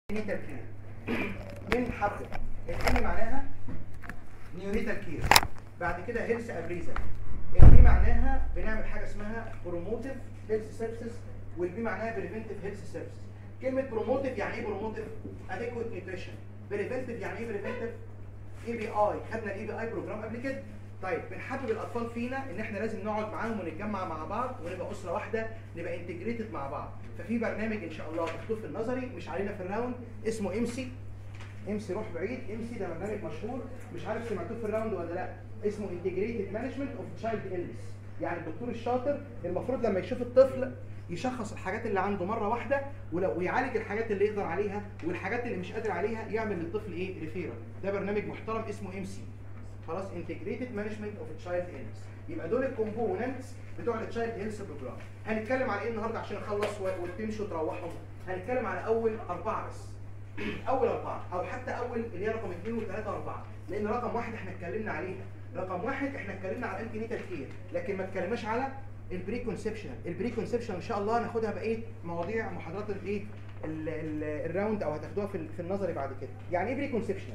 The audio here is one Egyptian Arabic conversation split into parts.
نيونيتال كير من حرف الام معناها نيونيتال كير بعد كده هيلث ابريزا البي معناها بنعمل حاجه اسمها بروموتيف هيلث سيرفيسز والبي معناها بريفنتيف هيلث سيرفيسز كلمه بروموتيف يعني ايه بروموتيف اديكويت نيوتريشن بريفنتيف يعني ايه بريفنتيف اي بي اي خدنا الاي بي اي بروجرام قبل كده طيب بنحبب الاطفال فينا ان احنا لازم نقعد معاهم ونتجمع مع بعض ونبقى اسره واحده نبقى انتجريتد مع بعض ففي برنامج ان شاء الله مكتوب في النظري مش علينا في الراوند اسمه ام سي ام سي روح بعيد ام سي ده برنامج مشهور مش عارف سمعتوه في الراوند ولا لا اسمه انتجريتد مانجمنت اوف تشايلد النس يعني الدكتور الشاطر المفروض لما يشوف الطفل يشخص الحاجات اللي عنده مره واحده ولو ويعالج الحاجات اللي يقدر عليها والحاجات اللي مش قادر عليها يعمل للطفل ايه ريفيرال ده برنامج محترم اسمه ام سي خلاص انتجريتد مانجمنت اوف تشايلد هيلث يبقى دول الكومبوننتس بتوع التشايلد هيلث بروجرام هنتكلم على ايه النهارده عشان نخلص وتمشوا وتروحوا هنتكلم على اول اربعه بس اول اربعه او حتى اول اللي هي رقم اثنين وثلاثه واربعه لان رقم واحد احنا اتكلمنا عليها رقم واحد احنا اتكلمنا على الانتي نيتال كير لكن ما اتكلمناش على البري كونسبشن البري كونسبشن ان شاء الله هناخدها بايه مواضيع محاضرات الايه الراوند او هتاخدوها في في النظري بعد كده يعني ايه بري كونسبشن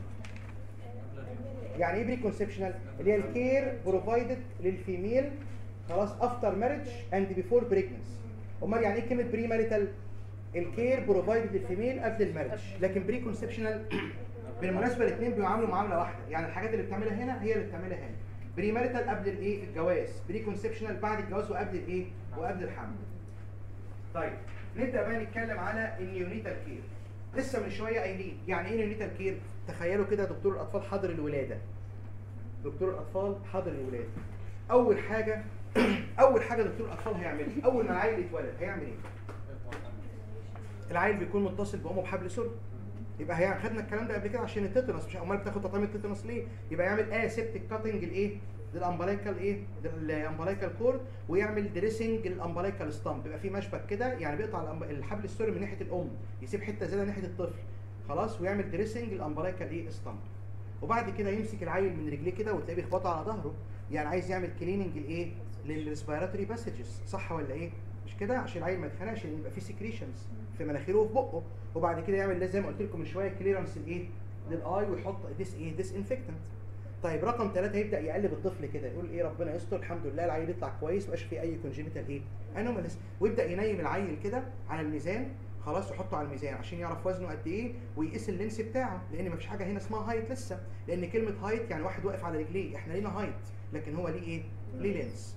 يعني ايه بري كونسبشنال اللي هي الكير بروفايدد للفيميل خلاص افتر ماريج اند بيفور بريجنسي امال يعني ايه كلمه بري ماريتال الكير بروفايدد للفيميل قبل الماريج لكن بري كونسبشنال بالمناسبه الاثنين بيعاملوا معامله واحده يعني الحاجات اللي بتعملها هنا هي اللي بتعملها هنا بري ماريتال قبل الايه الجواز بري كونسبشنال بعد الجواز وقبل الايه وقبل الحمل طيب نبدا بقى نتكلم على النيونيتال كير لسه من شويه قايلين يعني ايه نيونيتال كير تخيلوا كده دكتور الاطفال حاضر الولاده دكتور الاطفال حاضر الولاده اول حاجه اول حاجه دكتور الاطفال هيعملها اول ما العيل يتولد هيعمل ايه العيل بيكون متصل بامه بحبل سري يبقى هي خدنا الكلام ده قبل كده عشان التيتانوس مش امال بتاخد تطعيم التيتانوس ليه يبقى يعمل اه سيبتك كاتنج الايه للامبلايكال ايه للامبلايكال كورد ويعمل دريسنج للامبلايكال ستامب بيبقى في مشبك كده يعني بيقطع الحبل السري من ناحيه الام يسيب حته زياده ناحيه الطفل خلاص ويعمل دريسنج للامبلايكال ايه ستامب وبعد كده يمسك العيل من رجليه كده وتلاقيه بيخبطه على ظهره يعني عايز يعمل كليننج الايه للريسبيراتوري باسجز صح ولا ايه مش كده عشان العيل ما يتخنقش عشان يبقى فيه سكريشنز في مناخيره وفي بقه وبعد كده يعمل زي ما قلت لكم من شويه كليرنس الايه للاي ويحط ديس ايه ديس انفكتنت طيب رقم ثلاثة يبدا يقلب الطفل كده يقول ايه ربنا يستر الحمد لله العيل يطلع كويس مبقاش فيه اي كونجينيتال ايه انوماليز ويبدا ينيم العيل كده على الميزان خلاص يحطه على الميزان عشان يعرف وزنه قد ايه ويقيس اللينس بتاعه لان مفيش حاجه هنا اسمها هايت لسه لان كلمه هايت يعني واحد واقف على رجليه احنا لينا هايت لكن هو ليه ايه ليه لينس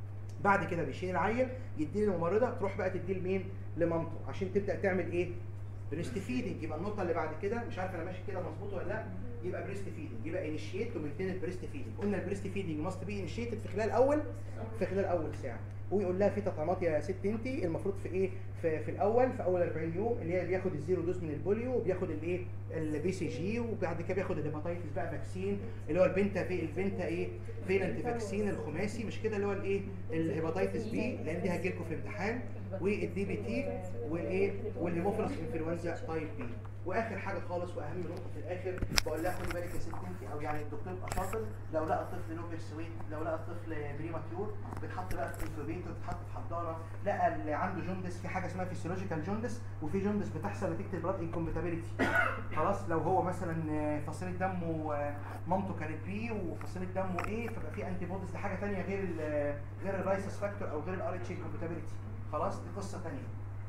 بعد كده بيشيل العيل يديه للممرضه تروح بقى تديه لمين لمامته عشان تبدا تعمل ايه بريست فيدنج يبقى النقطه اللي بعد كده مش عارف انا ماشي كده مظبوط ولا لا يبقى بريست فيدنج يبقى انيشيت ومنتين البريست فيدنج قلنا البريست فيدنج ماست بي انيشيتد في خلال اول في خلال اول ساعه ويقول لها في تطعيمات يا ست انت المفروض في ايه في, في الاول في اول 40 يوم اللي هي بياخد الزيرو دوز من البوليو وبياخد الايه البي سي جي وبعد كده بياخد الهيباتيتس بقى فاكسين اللي هو البنتا في البنتا ايه فيلنت فاكسين الخماسي مش كده اللي هو الايه الهيباتيتس بي لان دي هتجي لكم في امتحان والدي بي تي والايه والهيموفيلس انفلونزا تايب بي واخر حاجه خالص واهم نقطه في الاخر بقول لها خدي بالك يا ست انت او يعني الدكتور يبقى شاطر لو لقى الطفل لو بيرسويت لو لقى الطفل بريماتيور بتحط بقى في انكوبيتور بتحط في حضانه لقى اللي عنده جوندس في حاجه اسمها فيسيولوجيكال جوندس وفي جوندس بتحصل نتيجه البلاد انكومباتيبيليتي خلاص لو هو مثلا فصيله دمه مامته كانت بي وفصيله دمه ايه فبقى في انتي بوديز لحاجه ثانيه غير ال غير الرايسس فاكتور او غير الار اتش انكومباتيبيليتي خلاص دي قصه ثانيه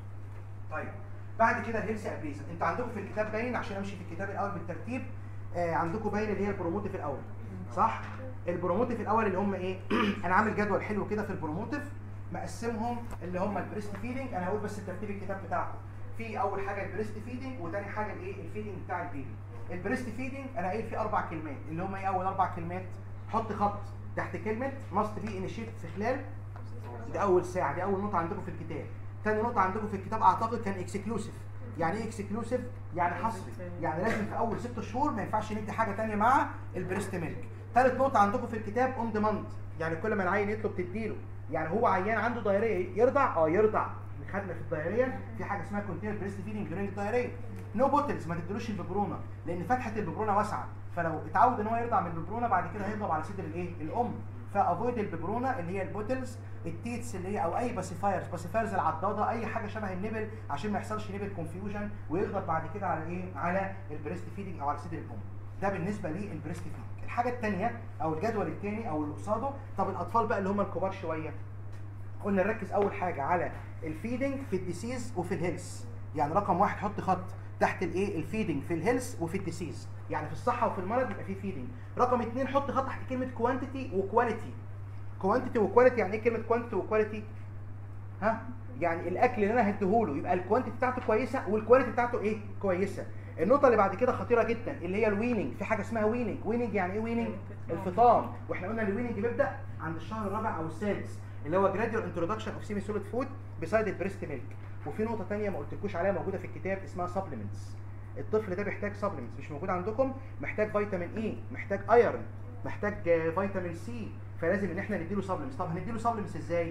طيب بعد كده الهيلث ابريزا انت عندكم في الكتاب باين عشان امشي في الكتاب الاول بالترتيب آه عندكم باين اللي هي البروموتيف الاول صح البروموتيف الاول اللي هم ايه انا عامل جدول حلو كده في البروموتيف مقسمهم اللي هم البريست فيدنج انا هقول بس ترتيب الكتاب بتاعكم في اول حاجه البريست فيدنج وتاني حاجه الايه الفيدنج بتاع البيبي البريست فيدنج انا قايل فيه اربع كلمات اللي هم ايه اول اربع كلمات حط خط تحت كلمه ماست بي انيشيت في خلال دي اول ساعه دي اول نقطه عندكم في الكتاب تاني نقطه عندكم في الكتاب اعتقد كان اكسكلوسيف يعني ايه اكسكلوسيف يعني حصري يعني لازم في اول ست شهور ما ينفعش ندي حاجه ثانيه مع البريست ميلك ثالث نقطه عندكم في الكتاب اون ديماند يعني كل ما العيل يطلب تديله يعني هو عيان عنده دايريه يرضع اه يرضع خدنا في الدايريه في حاجه اسمها كونتينر بريست فيدنج دورينج الدايريه نو بوتلز ما تديلوش الببرونه لان فتحه الببرونه واسعه فلو اتعود ان هو يرضع من الببرونه بعد كده هيضرب على صدر الايه الام فافويد الببرونه اللي هي البوتلز التيتس اللي هي او اي باسيفايرز باسيفايرز العضاده اي حاجه شبه النبل عشان ما يحصلش نبل كونفيوجن ويضغط بعد كده على ايه على البريست فيدنج او على صدر الام ده بالنسبه للبريست فيدنج الحاجه الثانيه او الجدول الثاني او اللي قصاده طب الاطفال بقى اللي هم الكبار شويه قلنا نركز اول حاجه على الفيدنج في الديسيز وفي الهيلث يعني رقم واحد حط خط تحت الايه الفيدنج في الهيلث وفي الديسيز يعني في الصحه وفي المرض يبقى في فيدنج رقم اثنين حط خط تحت كلمه كوانتيتي وكواليتي كوانتيتي وكواليتي يعني ايه كلمه كوانتيتي وكواليتي ها يعني الاكل اللي انا هديهوله يبقى الكوانتيتي بتاعته كويسه والكواليتي بتاعته ايه كويسه النقطه اللي بعد كده خطيره جدا اللي هي الويننج في حاجه اسمها ويننج ويننج يعني ايه ويننج الفطام واحنا قلنا الويننج بيبدا عند الشهر الرابع او السادس اللي هو جراديوال انترودكشن اوف سيمي سوليد فود بسايد البريست ميلك وفي نقطه ثانيه ما قلتلكوش عليها موجوده في الكتاب اسمها سبلمنتس الطفل ده بيحتاج سبلمنتس مش موجود عندكم محتاج فيتامين اي محتاج ايرون محتاج فيتامين سي فلازم ان احنا نديله سبلمنتس طب هنديله سبلمنتس ازاي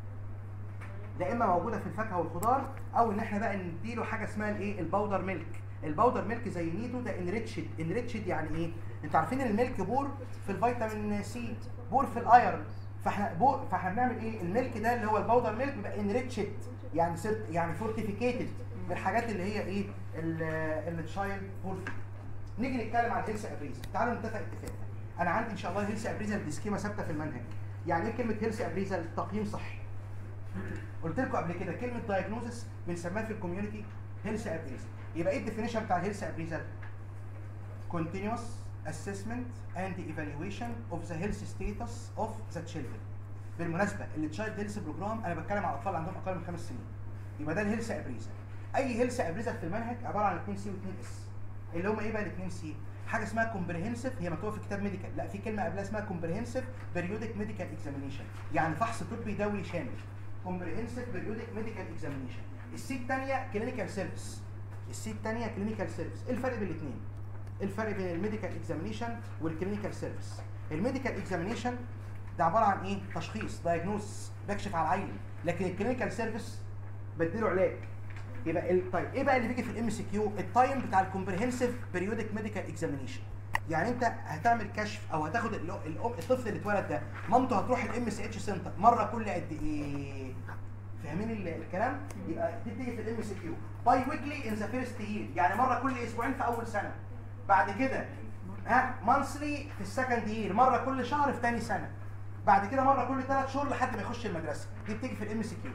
لا اما موجوده في الفاكهه والخضار او ان احنا بقى نديله حاجه اسمها الايه الباودر ميلك الباودر ميلك زي نيتو ده انريتشد انريتشد يعني ايه انتوا عارفين ان الميلك بور في الفيتامين سي بور في الايرون فاحنا بور فاحنا بنعمل ايه الميلك ده اللي هو الباودر ميلك بيبقى انريتشد يعني سيرت يعني فورتيفيكيتد من الحاجات اللي هي ايه التشايلد بور نيجي نتكلم عن هيلث ابريزل تعالوا نتفق اتفاق انا عندي ان شاء الله هيلث ابريزل دي سكيما ثابته في المنهج يعني ايه كلمه هيلث ابريزل تقييم صحي قلت لكم قبل كده كلمه دايجنوزس بنسميها في الكوميونتي هيلث ابريزل يبقى ايه الديفينيشن بتاع الهيلث ابريزل continuous assessment and evaluation of the health status of the children بالمناسبه اللي تشايلد هيلث بروجرام انا بتكلم على اطفال عندهم اقل من خمس سنين يبقى ده الهيلث ابريزل اي هيلث ابريزل في المنهج عباره عن 2 سي و2 اس اللي هم ايه بقى الاثنين سي حاجه اسمها كومبريهنسيف هي مكتوبه في كتاب ميديكال لا في كلمه قبلها اسمها كومبريهنسيف بيريودك ميديكال اكزامينيشن يعني فحص طبي دولي شامل كومبريهنسيف بيريودك ميديكال اكزامينيشن السي الثانيه كلينيكال سيرفيس السي الثانيه كلينيكال سيرفيس ايه الفرق بين الاثنين الفرق بين الميديكال اكزامينيشن والكلينيكال سيرفيس الميديكال اكزامينيشن ده عباره عن ايه تشخيص دايجنوز بكشف على العين لكن الكلينيكال سيرفيس بديله علاج يبقى ال... طيب ايه بقى اللي بيجي في الام سي كيو التايم بتاع الكومبريهنسيف بيريودك ميديكال اكزامينيشن يعني انت هتعمل كشف او هتاخد ال- الام الطفل اللي اتولد ده مامته هتروح الام سي اتش سنتر مره كل قد ايه فاهمين ال- الكلام يبقى دي بتيجي في الام سي كيو باي ويكلي ان ذا فيرست يير يعني مره كل اسبوعين في اول سنه بعد كده ها مانثلي في السكند يير مره كل شهر في ثاني سنه بعد كده مره كل ثلاث شهور لحد ما يخش المدرسه دي بتيجي في الام سي كيو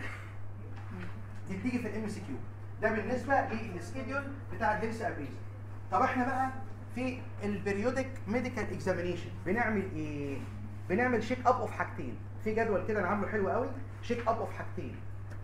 دي بتيجي في الام سي كيو ده بالنسبه للسكيدول بتاع الهيلث ابريزل طب احنا بقى في البريودك ميديكال اكزامينيشن بنعمل ايه بنعمل شيك اب اوف حاجتين في جدول كده انا عامله حلو قوي شيك اب اوف حاجتين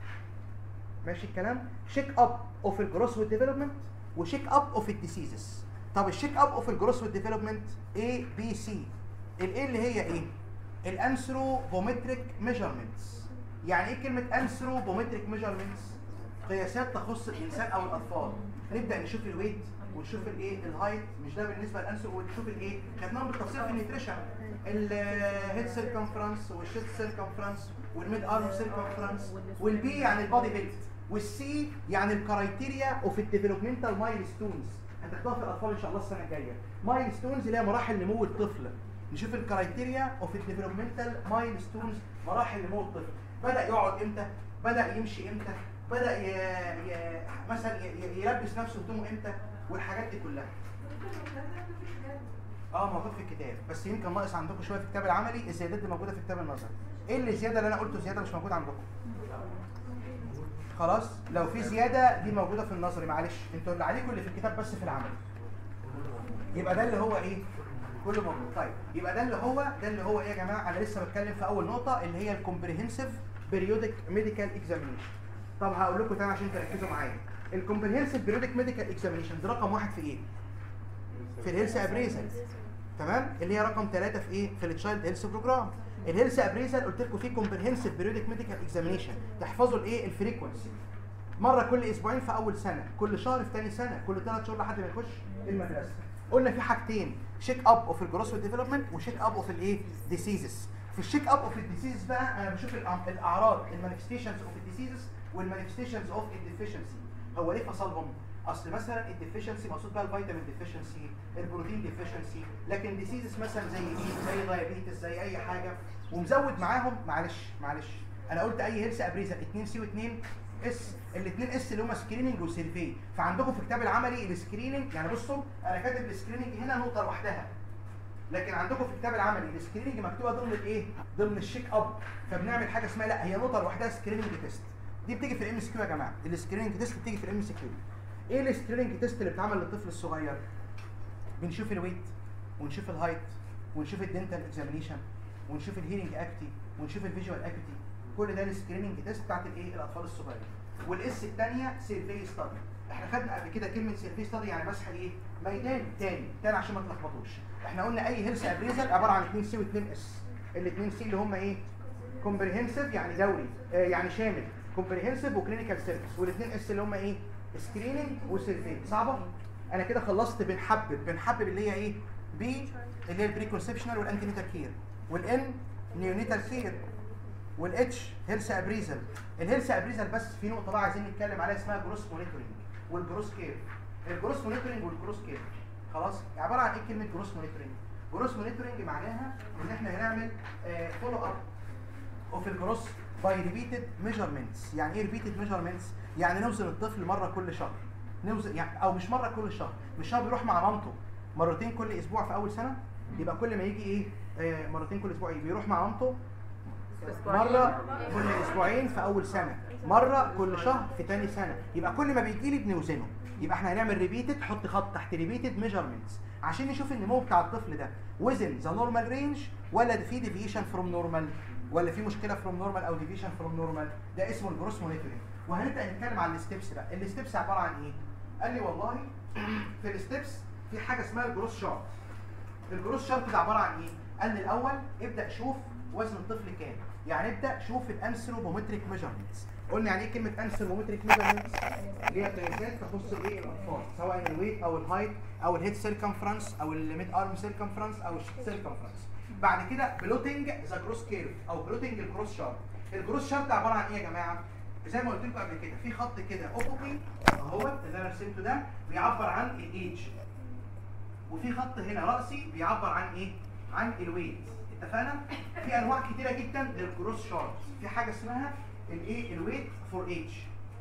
ماشي الكلام شيك اب اوف الجروس والديفلوبمنت وشيك اب اوف الديسيزز طب الشيك اب اوف الجروس والديفلوبمنت اي بي سي الايه اللي هي ايه الانثروبومتريك ميجرمنتس يعني ايه كلمه انثروبومتريك ميجرمنتس قياسات تخص الانسان او الاطفال نبدا نشوف الويت ونشوف الايه الهايت مش ده بالنسبه للانسر ونشوف الايه خدناهم بالتفصيل في النيوتريشن الهيد سيركمفرنس والشيست سيركمفرنس والميد ارم سيركمفرنس والبي يعني البادي ويت والسي يعني الكرايتيريا اوف الديفلوبمنتال مايلستونز هتاخدوها في الاطفال ان شاء الله السنه الجايه مايلستونز اللي هي مراحل نمو الطفل نشوف الكرايتيريا اوف الديفلوبمنتال مايلستونز مراحل نمو الطفل بدا يقعد امتى بدا يمشي امتى بدا ي... ي... مثلا ي... ي- يلبس نفسه هدومه امتى والحاجات دي كلها اه موجود في الكتاب بس يمكن ناقص عندكم شويه في الكتاب العملي الزيادات دي موجوده في الكتاب النظري ايه اللي زياده اللي انا قلته زياده مش موجود عندكم خلاص لو في زياده دي موجوده في النظري معلش انتوا اللي عليكم اللي في الكتاب بس في العملي يبقى ده اللي هو ايه كله موجود طيب يبقى ده اللي هو ده اللي هو ايه يا جماعه انا لسه بتكلم في اول نقطه اللي هي الكومبريهنسيف بيريودك ميديكال اكزامينيشن طب هقول لكم تاني عشان تركزوا معايا الكومبريهنسيف بيريودك ميديكال اكزامينيشن ده رقم واحد في ايه في الهيلث ابريزل تمام اللي هي رقم ثلاثة في ايه في التشايلد هيلث بروجرام الهيلث ابريزل قلت لكم فيه كومبريهنسيف بيريودك ميديكال اكزامينيشن تحفظوا الايه الفريكونسي مره كل اسبوعين في اول سنه كل شهر في ثاني سنه كل ثلاث شهور لحد ما يخش المدرسه قلنا في حاجتين شيك اب اوف الجروس ديفلوبمنت وشيك اب اوف الايه ديسيزز في الشيك اب اوف الديسيزز بقى انا بشوف الأع- الاعراض المانيفستيشنز اوف الديسيزز والمانيفستيشنز اوف الديفيشنسي هو ليه فصلهم اصل مثلا الديفيشنسي مقصود بقى الفيتامين ديفيشنسي البروتين ديفيشنسي لكن ديسيزز مثلا زي ايه زي دايابيتس زي اي حاجه ومزود معاهم معلش معلش انا قلت اي هيلث ابريزل 2 سي و2 اس الاثنين اس اللي هم سكريننج وسيرفي فعندكم في الكتاب العملي السكريننج يعني بصوا انا كاتب السكريننج هنا نقطه لوحدها لكن عندكم في الكتاب العملي السكريننج مكتوبه ضمن الايه؟ ضمن الشيك اب فبنعمل حاجه اسمها لا هي نقطه لوحدها سكريننج تيست دي بتيجي في الام اس كيو يا جماعه السكريننج تيست بتيجي في الام اس كيو ايه السكريننج تيست اللي بتعمل للطفل الصغير؟ بنشوف الويت ونشوف الهايت ونشوف الدنتال اكزامينيشن ونشوف الهيرنج اكتي ونشوف الفيجوال اكتي كل ده السكريننج تيست بتاعت الايه الاطفال الصغيرين والاس الثانيه سيرفي ستادي احنا خدنا قبل كده كلمه سيرفي ستادي يعني مسح ايه ميدان تاني تاني عشان ما تلخبطوش احنا قلنا اي هيلث ابريزل عباره عن 2 سي و2 اس الاثنين سي اللي هم ايه كومبريهنسيف يعني دوري آه يعني شامل كومبريهنسيف وكلينيكال سيرفيس والاثنين اس اللي هم ايه سكريننج وسيرفي صعبه انا كده خلصت بنحبب بنحبب اللي هي ايه بي اللي هي البري كونسبشنال والانتينيتال كير والان نيونيتال كير والاتش هيلث ابريزل الهيلث ابريزل بس في نقطه بقى عايزين نتكلم عليها اسمها جروس مونيتورنج والجروس كير الجروس مونيتورنج والجروس كير خلاص عباره عن ايه كلمه جروس مونيتورنج جروس مونيتورنج معناها ان احنا هنعمل فولو اب اوف الجروس باي ريبيتد ميجرمنتس يعني ايه ريبيتد ميجرمنتس يعني نوزن الطفل مره كل شهر نوزن يعني او مش مره كل شهر مش هو بيروح مع مامته مرتين كل اسبوع في اول سنه يبقى كل ما يجي ايه آه مرتين كل اسبوع بيروح مع مامته مره كل اسبوعين في اول سنه مره كل شهر في تاني سنه يبقى كل ما بيجي لي بنوزنه يبقى احنا هنعمل ريبيتد حط خط تحت ريبيتد ميجرمنتس عشان نشوف النمو بتاع الطفل ده وزن ذا نورمال رينج ولا في ديفيشن فروم نورمال ولا في مشكله فروم نورمال او ديفيشن فروم نورمال ده اسمه الجروس مونيتورنج وهنبدا نتكلم على الستبس بقى الستبس عباره عن ايه قال لي والله في الستبس في حاجه اسمها الجروس شارت الجروس شارت ده عباره عن ايه قال لي الاول ابدا شوف وزن الطفل كام يعني ابدا شوف الانثروبومتريك ميجرمنتس قلنا يعني ايه كلمه انثروبومتريك ميجرمنتس اللي هي قياسات تخص الايه الاطفال سواء الويت او الهايت او الهيد سيركمفرنس او الميد ارم سيركمفرنس او السيركمفرنس بعد كده بلوتنج ذا جروس كيرف او بلوتنج الجروس شارت الجروس شارت عباره عن ايه يا جماعه زي ما قلت لكم قبل كده في خط كده افقي اهوت اللي انا رسمته ده بيعبر عن الايدج وفي خط هنا راسي بيعبر عن ايه عن الويت اتفقنا في انواع كتيره جدا للجروس شارت في حاجه اسمها الايه الويت فور ايج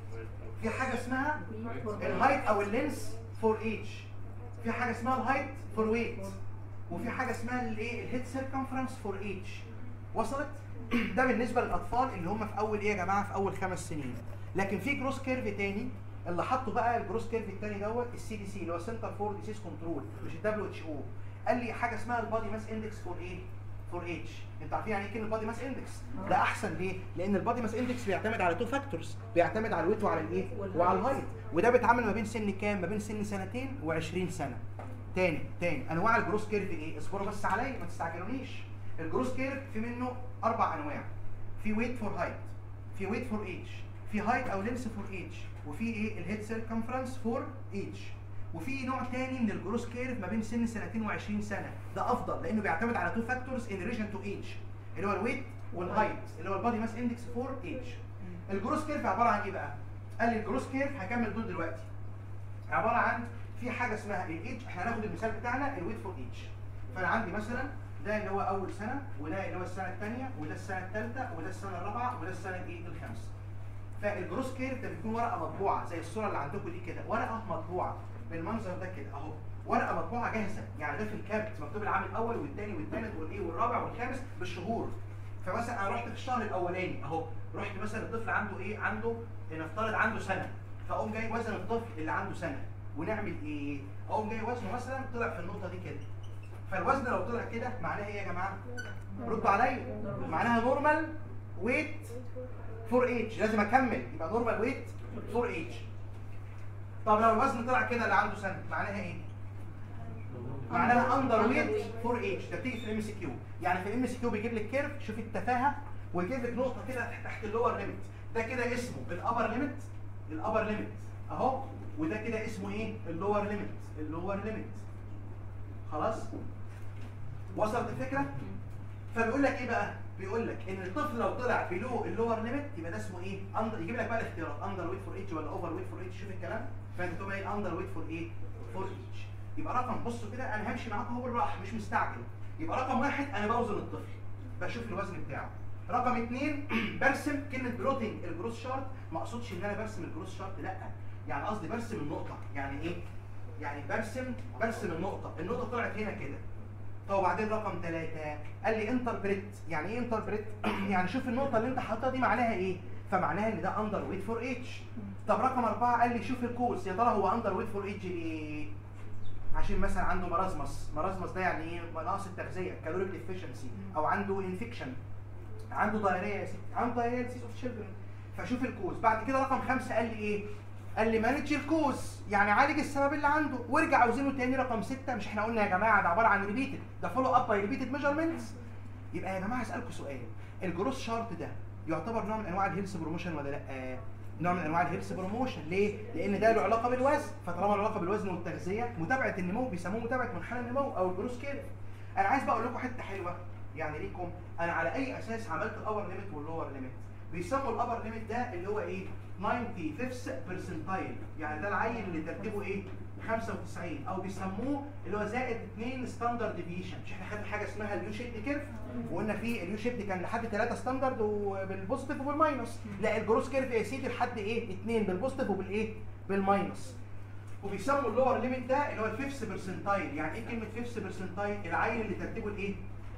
في حاجه اسمها الهايت او اللينس فور ايج في حاجه اسمها الهايت فور ويت وفي حاجه اسمها الايه الهيد سيركمفرنس فور ايج وصلت ده بالنسبه للاطفال اللي هم في اول ايه يا جماعه في اول خمس سنين لكن في جروس كيرف تاني اللي حطه بقى الجروس كيرف التاني دوت السي دي سي اللي هو سنتر فور ديسيز كنترول مش الدبليو اتش او قال لي حاجه اسمها البادي ماس اندكس فور ايه فور ايج انتوا عارفين يعني ايه كلمه بادي ماس اندكس ده احسن ليه لان البادي ماس اندكس بيعتمد على تو فاكتورز بيعتمد على الويت وعلى الايه وعلى الهايت وده بيتعامل ما بين سن كام ما بين سن سنتين و20 سنه تاني تاني انواع الجروس كيرف ايه اصبروا بس عليا ما تستعجلونيش الجروس كيرف في منه اربع انواع في ويت فور هايت في ويت فور ايج في هايت او لينس فور ايج وفي ايه الهيد سيركمفرنس فور ايج وفي نوع تاني من الجروس كيرف ما بين سن سنتين و20 سنه ده افضل لانه بيعتمد على تو فاكتورز ان ريليشن تو ايج اللي هو الويت والهايت اللي هو البادي ماس اندكس فور ايج الجروس كيرف عباره عن ايه بقى قال لي الجروس كيرف هكمل دول دلوقتي عباره عن في حاجه اسمها الايج احنا هناخد المثال بتاعنا الويت فور ايج فانا عندي مثلا ده اللي هو اول سنه وده اللي هو السنه الثانيه وده السنه الثالثه وده السنه الرابعه وده السنه الايه الخامسه فالجروس كيرف ده بيكون ورقه مطبوعه زي الصوره اللي عندكم دي كده ورقه مطبوعه بالمنظر ده كده اهو ورقه مطبوعه جاهزه يعني ده في الكابت مكتوب العام الاول والثاني والثالث والايه والرابع والخامس بالشهور فمثلا انا رحت في الشهر الاولاني اهو رحت مثلا الطفل عنده ايه عنده نفترض عنده سنه فاقوم جاي وزن الطفل اللي عنده سنه ونعمل ايه اقوم جاي وزنه مثلا طلع في النقطه دي كده فالوزن لو طلع كده معناها ايه يا جماعه ردوا عليا معناها نورمال ويت فور ايج لازم اكمل يبقى نورمال ويت فور ايج طب لو الوزن طلع كده اللي عنده سنه معناها ايه معناها اندر ويت فور ايج ده بتيجي في الام سي كيو يعني في الام سي كيو بيجيب لك كيرف شوف التفاهه ويجيب لك نقطه كده تحت اللور ليميت ده كده اسمه الابر ليميت الابر ليميت اهو وده كده اسمه ايه اللور ليميت اللور ليميت خلاص وصلت الفكره فبيقول لك ايه بقى بيقول لك ان الطفل لو طلع بلو اللور ليميت يبقى ده اسمه ايه اندر يجيب لك بقى الاختيارات اندر ويت فور ايتش ولا اوفر ويت فور ايتش شوف الكلام فانت تقوم ايه اندر ويت فور ايه فور ايتش يبقى رقم بصوا كده انا همشي معاكم اهو بالراحه مش مستعجل يبقى رقم واحد انا بوزن الطفل بشوف الوزن بتاعه رقم اثنين برسم كلمه بلوتنج الجروس شارت ما اقصدش ان انا برسم الجروس شارت لا يعني قصدي برسم النقطه يعني ايه يعني برسم برسم النقطه النقطه طلعت هنا كده طب وبعدين رقم ثلاثة قال لي انتربريت يعني ايه انتربريت يعني شوف النقطه اللي انت حاططها دي معناها ايه فمعناها ان ده اندر ويت فور اتش طب رقم أربعة قال لي شوف الكورس يا ترى هو اندر ويت فور اتش ليه عشان مثلا عنده مرازمس مرازمس ده يعني ايه نقص التغذيه كالوريك ديفيشنسي او عنده انفكشن عنده ضريريه يا ستي عنده ضريريه ديزيز اوف تشيلدرن فشوف الكوز بعد كده رقم خمسة قال لي ايه قال لي مانج الكوز يعني عالج السبب اللي عنده وارجع اوزنه تاني رقم ستة مش احنا قلنا يا جماعه ده عباره عن ريبيتد ده فولو اب باي ريبيتد ميجرمنتس يبقى يا جماعه اسالكم سؤال الجروس شارت ده يعتبر نوع من انواع الهيلث بروموشن ولا لا نوع من انواع الهيلث بروموشن ليه لان ده له علاقه بالوزن فطالما له علاقه بالوزن والتغذيه متابعه النمو بيسموه متابعه منحنى النمو او الجروس كيرف انا عايز بقى اقول لكم حته حلوه يعني ليكم انا على اي اساس عملت الابر ليميت واللور ليميت بيسموا الابر ليميت ده اللي هو ايه 95 برسنتايل يعني ده العين اللي ترتيبه ايه 95 او بيسموه اللي هو زائد 2 ستاندرد ديفيشن مش احنا خدنا حاجه اسمها اليو شيب كيرف وقلنا في اليو شيب كان لحد 3 ستاندرد وبالبوزيتيف وبالماينس لا الجروس كيرف يا سيدي لحد ايه 2 بالبوزيتيف وبالايه بالماينس وبيسموا اللور ليميت ده اللي هو الفيفث برسنتايل يعني ايه كلمه فيفث برسنتايل العين اللي ترتيبه الايه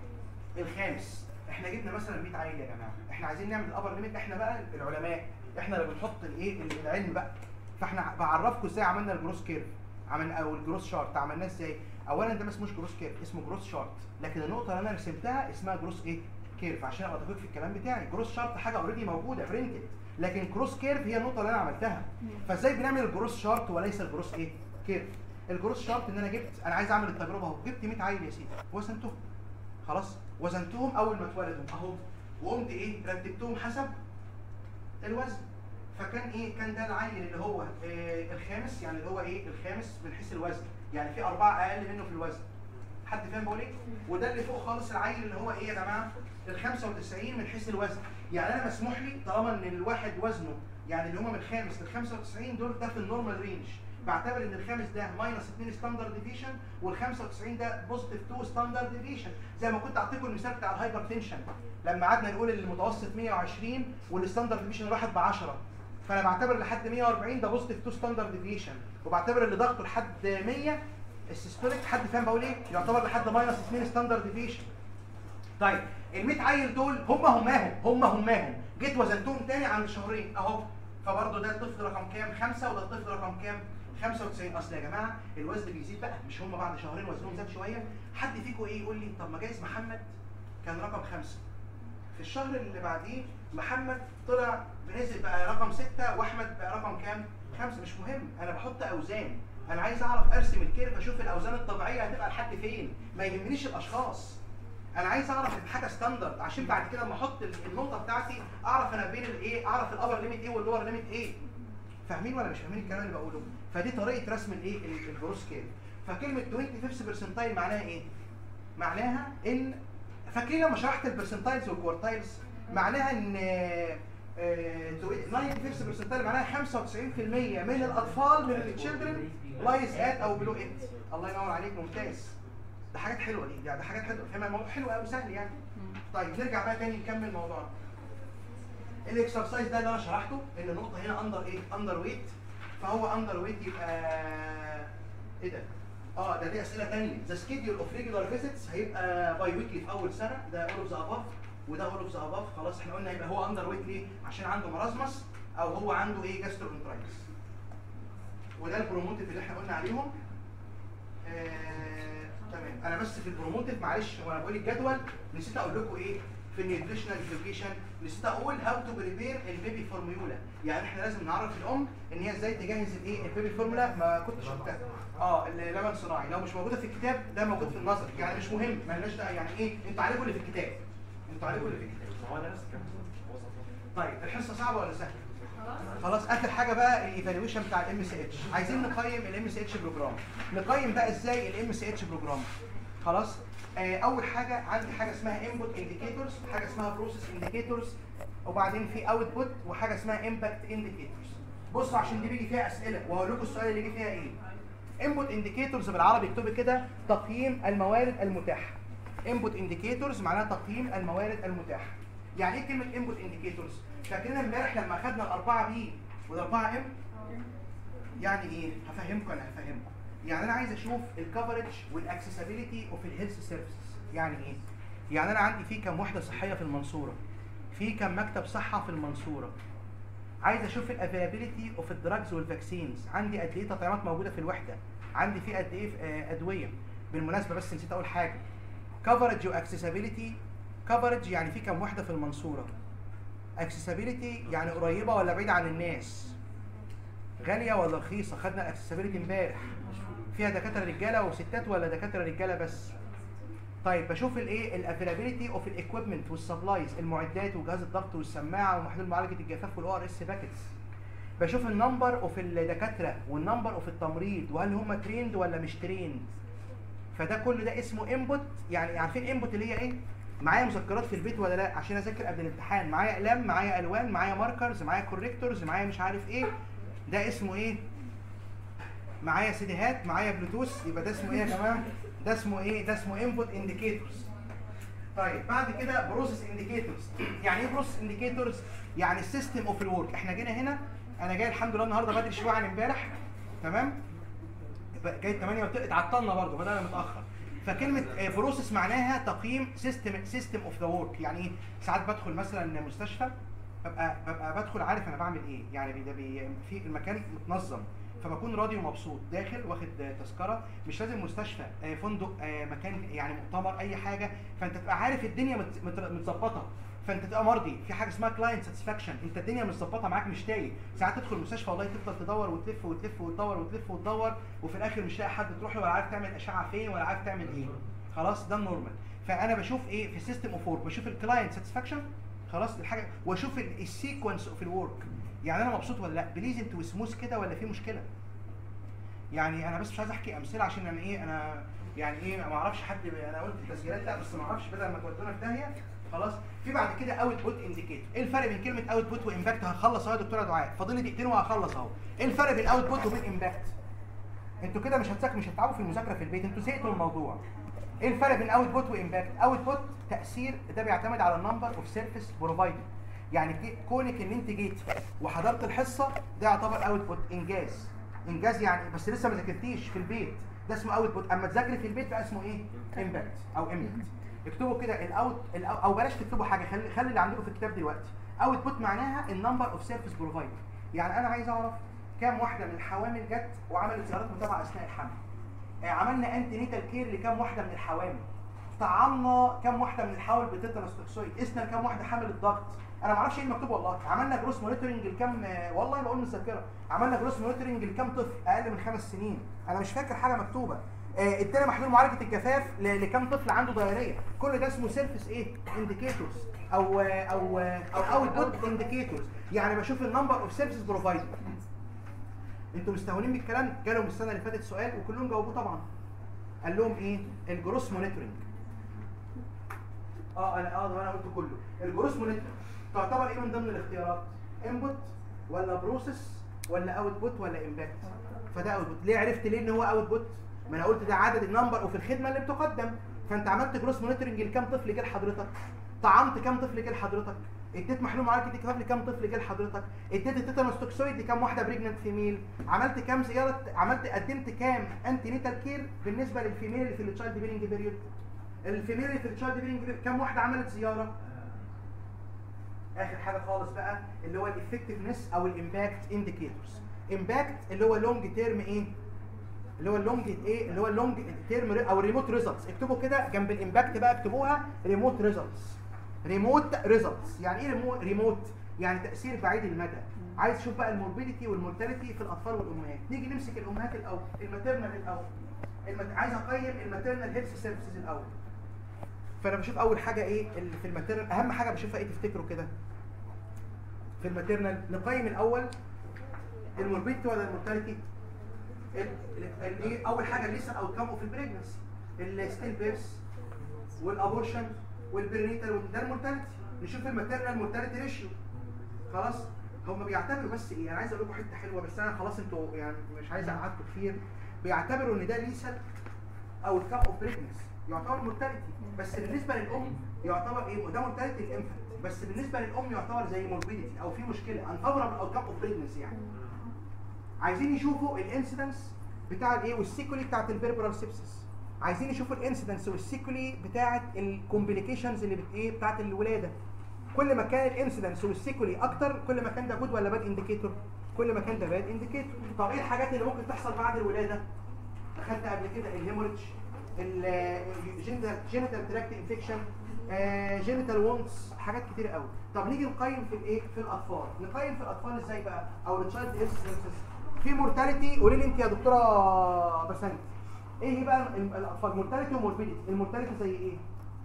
الخامس احنا جبنا مثلا 100 عيل يا جماعه احنا عايزين نعمل الابر ليميت احنا بقى العلماء احنا اللي بنحط الايه العلم بقى فاحنا بعرفكم ازاي عملنا الجروس كيرف عملنا او الجروس شارت عملناه ازاي اولا ده ما اسموش جروس كيرف اسمه جروس شارت لكن النقطه اللي انا رسمتها اسمها جروس ايه كيرف عشان ابقى دقيق في الكلام بتاعي جروس شارت حاجه اوريدي موجوده برنتد لكن كروس كيرف هي النقطه اللي انا عملتها فازاي بنعمل الجروس شارت وليس الجروس ايه كيرف الجروس شارت ان انا جبت انا عايز اعمل التجربه اهو جبت 100 عيل يا سيدي وزنتهم خلاص وزنتهم اول ما اتولدوا اهو وقمت ايه رتبتهم حسب الوزن فكان ايه كان ده العيل اللي هو آه الخامس يعني اللي هو ايه الخامس من حيث الوزن يعني في اربعه اقل منه في الوزن حد فاهم بقول ايه وده اللي فوق خالص العيل اللي هو ايه يا جماعه ال 95 من حيث الوزن يعني انا مسموح لي طالما ان الواحد وزنه يعني اللي هم من الخامس لل 95 دول ده في النورمال رينج بعتبر ان الخامس ده ماينس 2 ستاندرد ديفيشن وال 95 ده بوزيتيف 2 ستاندرد ديفيشن زي ما كنت اعطيكم المثال بتاع الهايبر تنشن لما قعدنا نقول المتوسط 120 والستاندرد ديفيشن الواحد ب 10 فانا بعتبر لحد 140 ده بوزيتيف 2 ستاندرد ديفيشن وبعتبر اللي ضغطه لحد 100 السيستوليك حد فاهم بقول ايه يعتبر لحد ماينس 2 ستاندرد ديفيشن طيب ال 100 عيل دول هم هماهم هم هماهم جيت وزنتهم تاني عند شهرين اهو فبرضه ده الطفل رقم كام؟ خمسه وده الطفل رقم كام؟ 95 اصل يا جماعه الوزن بيزيد بقى مش هم بعد شهرين وزنهم زاد شويه حد فيكم ايه يقول لي طب ما جايز محمد كان رقم خمسه في الشهر اللي بعديه محمد طلع نزل بقى رقم سته واحمد بقى رقم كام؟ خمسه مش مهم انا بحط اوزان انا عايز اعرف ارسم الكيرف اشوف الاوزان الطبيعيه هتبقى لحد فين ما يهمنيش الاشخاص انا عايز اعرف حاجه ستاندرد عشان بعد كده لما احط النقطه بتاعتي اعرف انا بين الايه اعرف الابر ليميت ايه واللور ليميت ايه فاهمين ولا مش فاهمين الكلام اللي بقوله فدي طريقه رسم الايه الجروس كيرف فكلمه 25 برسنتايل معناها ايه معناها ان فاكرين لما شرحت البرسنتايلز والكوارتايلز معناها ان 95 برسنتايل معناها 95% من الاطفال من التشيلدرن لايز ات او بلو ات الله ينور عليك ممتاز ده حاجات حلوه دي يعني ده حاجات حلوه فاهم الموضوع حلو قوي سهل يعني طيب نرجع بقى تاني نكمل موضوعنا الاكسرسايز ده اللي انا شرحته ان النقطه هنا اندر ايه اندر ويت فهو اندر ويت يبقى ايه ده اه ده دي اسئله ثانيه ذا سكيدول اوف ريجولار فيزيتس هيبقى باي ويكلي في اول سنه ده اول اوف ذا اباف وده اول اوف ذا اباف خلاص احنا قلنا يبقى هو اندر ويت ليه عشان عنده مرازمس او هو عنده ايه جاسترونترايتس وده البروموتيف اللي احنا قلنا عليهم آه تمام انا بس في البروموتيف معلش وانا بقول الجدول نسيت اقول لكم ايه في النيوتريشنال ايديوكيشن نسيت اقول هاو تو بريبير البيبي فورميولا يعني احنا لازم نعرف الام ان هي ازاي تجهز الايه البيبي فورمولا ما كنتش قلتها اه اللبن صناعي لو مش موجوده في الكتاب ده موجود في النظر يعني مش مهم مالناش دعوه يعني ايه انتوا عليكم اللي في الكتاب انتوا عليكم اللي في الكتاب هو انا نفس الكلام طيب الحصه صعبه ولا سهله خلاص اخر حاجه بقى الايفالويشن بتاع الام سي اتش عايزين نقيم الام سي اتش بروجرام نقيم بقى ازاي الام سي اتش بروجرام خلاص آه اول حاجه عندي حاجه اسمها انبوت انديكيتورز حاجه اسمها بروسيس انديكيتورز وبعدين في اوتبوت وحاجه اسمها امباكت انديكيتورز بصوا عشان دي بيجي فيها اسئله وهقول لكم السؤال اللي جه فيها ايه انبوت انديكيتورز بالعربي اكتبي كده تقييم الموارد المتاحه انبوت انديكيتورز معناها تقييم الموارد المتاحه يعني ايه كلمه انبوت انديكيتورز فاكرين امبارح لما اخدنا الاربعه بي والاربعه ام يعني ايه هفهمكم انا هفهمكم يعني انا عايز اشوف الكفرج والاكسسبيليتي اوف الهيلث سيرفيسز يعني ايه يعني انا عندي في كام وحده صحيه في المنصوره في كام مكتب صحه في المنصوره عايز اشوف الافيلابيلتي اوف الدراجز والفاكسينز عندي قد ايه تطعيمات موجوده في الوحده عندي في قد ايه آه، ادويه بالمناسبه بس نسيت اقول حاجه كفرج واكسسبيليتي كفرج يعني في كام وحده في المنصوره اكسسبيليتي يعني قريبه ولا بعيده عن الناس غاليه ولا رخيصه خدنا الاكسسبيليتي امبارح فيها دكاتره رجاله وستات ولا دكاتره رجاله بس طيب بشوف الايه الافيلابيلتي اوف الاكويبمنت والسبلايز المعدات وجهاز الضغط والسماعه ومحلول معالجه الجفاف والاو ار اس باكيتس بشوف النمبر اوف الدكاتره والنمبر اوف التمريض وهل هم تريند ولا مش تريند فده كل ده اسمه انبوت يعني عارفين انبوت اللي هي ايه معايا مذكرات في البيت ولا لا عشان اذاكر قبل الامتحان معايا اقلام معايا الوان معايا ماركرز معايا كوريكتورز معايا مش عارف ايه ده اسمه ايه معايا سيديهات معايا بلوتوث يبقى ده اسمه ايه يا جماعه ده اسمه ايه ده اسمه انبوت انديكيتورز طيب بعد كده بروسيس انديكيتورز يعني ايه بروسيس انديكيتورز يعني السيستم اوف الورك احنا جينا هنا انا جاي الحمد لله النهارده بدري شويه عن امبارح تمام يبقى جاي 8 وت... اتعطلنا برضه بدأنا متاخر فكلمه بروسيس معناها تقييم سيستم سيستم اوف ذا ورك يعني ايه ساعات بدخل مثلا مستشفى ببقى ببقى بدخل عارف انا بعمل ايه يعني بي- ده بي في المكان متنظم فبكون راضي ومبسوط داخل واخد تذكره مش لازم مستشفى آه، فندق آه، مكان يعني مؤتمر اي حاجه فانت تبقى عارف الدنيا مت- مت- متظبطه فانت تبقى مرضي في حاجه اسمها كلاينت ساتسفاكشن انت الدنيا متظبطه معاك مش تايه ساعات تدخل المستشفى والله تفضل تدور وتلف وتلف وتدور وتلف وتدور وفي الاخر مش لاقي حد تروح له ولا عارف تعمل اشعه فين ولا عارف تعمل ايه خلاص ده النورمال فانا بشوف ايه في السيستم اوف ورك بشوف الكلاينت ساتسفاكشن خلاص الحاجه واشوف السيكونس اوف الورك يعني انا مبسوط ولا لا بليزنت وسموث كده ولا في مشكله يعني انا بس مش عايز احكي امثله عشان انا ايه انا يعني ايه ما اعرفش حد انا قلت تسجيلات لا بس ما اعرفش بدل ما تودونا في داهيه خلاص في بعد كده اوت بوت انديكيتور ايه الفرق بين كلمه اوت بوت وامباكت هخلص اهو يا دكتوره دعاء فاضل لي دقيقتين وهخلص اهو ايه الفرق بين اوت بوت وبين امباكت انتوا كده مش هتذاكروا مش هتتعبوا في المذاكره في البيت انتوا زهقتوا من الموضوع ايه الفرق بين اوت بوت وامباكت اوت بوت تاثير ده بيعتمد على النمبر اوف سيرفيس بروفايدد يعني كي- كونك ان انت جيت وحضرت الحصه ده يعتبر اوت بوت انجاز انجاز يعني بس لسه ما ذاكرتيش في البيت ده اسمه اوت بوت اما تذاكري في البيت بقى اسمه ايه امباكت او امباكت اكتبوا كده الاوت الأو- او بلاش تكتبوا حاجه خلي خلي اللي عندكم في الكتاب دلوقتي اوت بوت معناها النمبر اوف سيرفيس بروفايدد يعني انا عايز اعرف كام واحده من الحوامل جت وعملت زيارات متابعه اثناء الحمل آه، عملنا انتي نيتال كير لكام واحده من الحوامل طعمنا كام واحده من الحوامل بتيتانوس توكسويد قسنا كام واحده حامل الضغط انا ما اعرفش ايه المكتوب والله عملنا جروس مونيتورنج لكام آه، والله بقول مذكره عملنا جروس مونيتورنج لكام طفل اقل من خمس سنين انا مش فاكر حاجه مكتوبه آه، ادينا محلول معالجه الجفاف ل- لكام طفل عنده ضريريه كل ده اسمه سيرفيس ايه انديكيتورز او آه، او آه، او اوت بوت انديكيتورز يعني بشوف النمبر اوف سيرفيس بروفايدر انتوا مستهونين بالكلام جالهم السنه اللي فاتت سؤال وكلهم جاوبوه طبعا قال لهم ايه الجروس مونيتورنج اه انا اه ده انا قلت كله الجروس مونيتورنج تعتبر ايه من ضمن الاختيارات انبوت ولا بروسيس ولا اوت بوت ولا امباكت فده اوت بوت ليه عرفت ليه ان هو اوت بوت ما انا قلت ده عدد النمبر وفي الخدمه اللي بتقدم فانت عملت جروس مونيتورنج لكام طفل جه لحضرتك طعمت كام طفل جه لحضرتك اديت محلول معالجه الجفاف لكام طفل جه لحضرتك اديت التيتانوس توكسويد لكام واحده بريجننت فيميل عملت كام زياره عملت قدمت كام انتي نيتال كير بالنسبه للفيميل اللي في التشايلد بيرنج بيريود الفيميل اللي في التشايلد بيرنج بيريود كام واحده عملت زياره اخر حاجه خالص بقى اللي هو الافكتفنس او الامباكت انديكيتورز امباكت اللي هو لونج تيرم ايه اللي هو اللونج ايه اللي هو اللونج تيرم او ريموت ريزلتس اكتبوا كده جنب الامباكت بقى اكتبوها ريموت ريزلتس ريموت ريزلتس يعني ايه ريموت ريموت يعني تاثير بعيد المدى عايز تشوف بقى الموربيديتي والمورتاليتي في الاطفال والامهات نيجي نمسك الامهات الاول الماتيرنال الاول المت... عايز اقيم الماتيرنال هيلث سيرفيسز الاول فانا بشوف اول حاجه ايه اللي في الماتيرنال اهم حاجه بشوفها ايه تفتكروا كده في الماتيرنال نقيم الاول الموربيديتي ولا المورتاليتي الايه اول حاجه الليسن او كام اوف البريجنسي الستيل بيرس والابورشن والبرينيتال ده المورتاليتي نشوف الماتيرنال مورتاليتي ريشيو خلاص هم بيعتبروا بس ايه انا عايز اقول لكم حته حلوه بس انا خلاص انتوا يعني مش عايز اقعدكم كتير بيعتبروا ان ده ليسن او الكام اوف بريجنسي يعتبر مورتاليتي بس بالنسبه للام يعتبر ايه ده مورتاليتي الانفانت بس بالنسبه للام يعتبر زي موربيديتي او في مشكله انفافوربل او كاب اوف بريجنسي يعني عايزين يشوفوا الانسيدنس بتاع الايه والسيكولي بتاعت البيربرال سيبسس عايزين يشوفوا الانسيدنس والسيكولي بتاعت الكومبليكيشنز اللي بت ايه بتاعت الولاده كل ما كان الانسيدنس والسيكولي اكتر كل ما كان ده جود ولا باد انديكيتور كل ما كان ده باد انديكيتور طب ايه الحاجات اللي ممكن تحصل بعد الولاده اخدت قبل كده الهيموريدج الجينيتال تراكت انفكشن جينيتال وونتس حاجات كتير قوي طب نيجي نقيم في الايه في الاطفال نقيم في الاطفال ازاي بقى او التشايلد انسيدنسز في مورتاليتي قولي لي انت يا دكتوره بسنت ايه هي بقى ال- الاطفال مورتاليتي وموربيديتي المورتاليتي زي ايه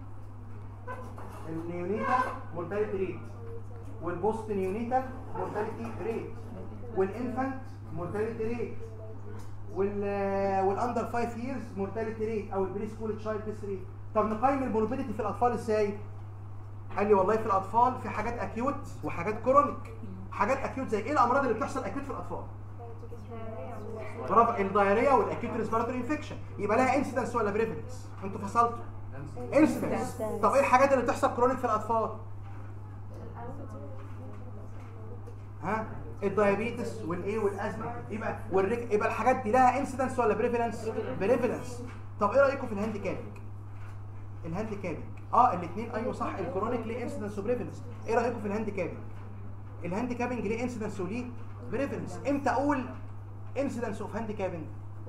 النيونيتال مورتاليتي ريت والبوست نيونيتال مورتاليتي ريت والانفانت مورتاليتي ريت وال والاندر 5 ييرز مورتاليتي ريت او البري سكول تشايلد ديث ريت طب نقيم الموربيديتي في الاطفال ازاي قال لي والله في الاطفال في حاجات اكيوت وحاجات كرونيك حاجات اكيوت زي ايه الامراض اللي بتحصل اكيوت في الاطفال برافو الدايريا والاكيوت ريسبيراتوري انفكشن يبقى لها انسيدنس ولا بريفلنس انتوا فصلتوا انسيدنس طب ايه الحاجات اللي بتحصل كرونيك في الاطفال ها الدايابيتس والايه والازمه يبقى والرك... يبقى الحاجات دي لها انسيدنس ولا بريفلنس بريفلنس طب ايه رايكم في الهاند كابنج الهاند كابنج اه الاثنين ايوه صح الكرونيك ليه انسيدنس وبريفلنس ايه رايكم في الهاند كابنج الهاند كابنج ليه انسيدنس وليه بريفلنس امتى اقول انسيدنس اوف هاند كابنج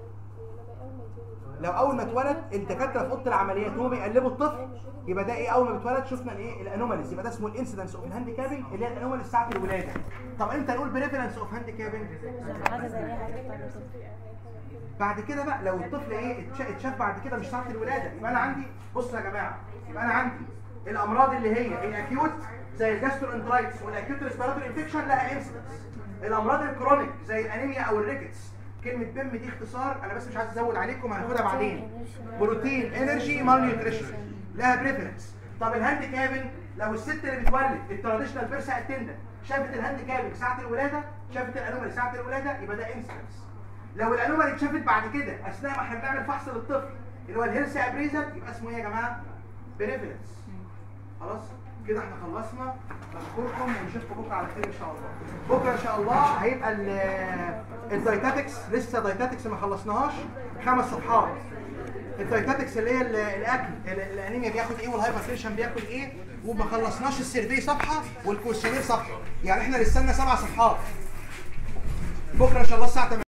لو اول ما اتولد الدكاتره في اوضه العمليات وهم بيقلبوا الطفل يبقى ده ايه اول ما بيتولد شفنا الايه الانوماليز يبقى ده اسمه الانسيدنس اوف الهاند كابنج اللي هي الانوماليز ساعه الولاده طب امتى نقول بريفلنس اوف هاند كابنج حاجه زي اي حاجه بتاعت بعد كده بقى لو الطفل ايه اتش- اتشاف بعد كده مش ساعه الولاده يبقى انا عندي بصوا يا جماعه يبقى انا عندي الامراض اللي هي الاكيوت زي الجاسترونترايتس والاكيوت ريسبيراتوري انفكشن لها انسيدنس الامراض الكرونيك زي الانيميا او الريكتس كلمه بيم دي اختصار انا بس مش عايز ازود عليكم هناخدها بعدين بروتين انرجي مال نيوتريشن لها بريفرنس طب الهاند كابنج لو الست اللي بتولد التراديشنال بيرسا اتندنت شافت الهاند كابنج ساعه الولاده شافت الانومالي ساعه الولاده يبقى ده انسيدنس لو الانومالي اتشافت بعد كده اثناء ما احنا بنعمل فحص للطفل اللي هو الهيرسي ابريزر يبقى اسمه ايه يا جماعه؟ بريفرنس خلاص كده احنا خلصنا بشكركم ونشوفكم بكره على خير ان شاء الله بكره ان شاء الله هيبقى ال- الدايتاتكس لسه دايتاتكس ما خلصناهاش خمس صفحات الدايتاتكس اللي هي ال- الاكل ال- الانيميا بياخد ايه والهايبرتنشن بياكل ايه وما خلصناش السيرفي صفحه والكويشنير صفحه يعني احنا لسه لنا سبع صفحات بكره ان شاء الله الساعه 8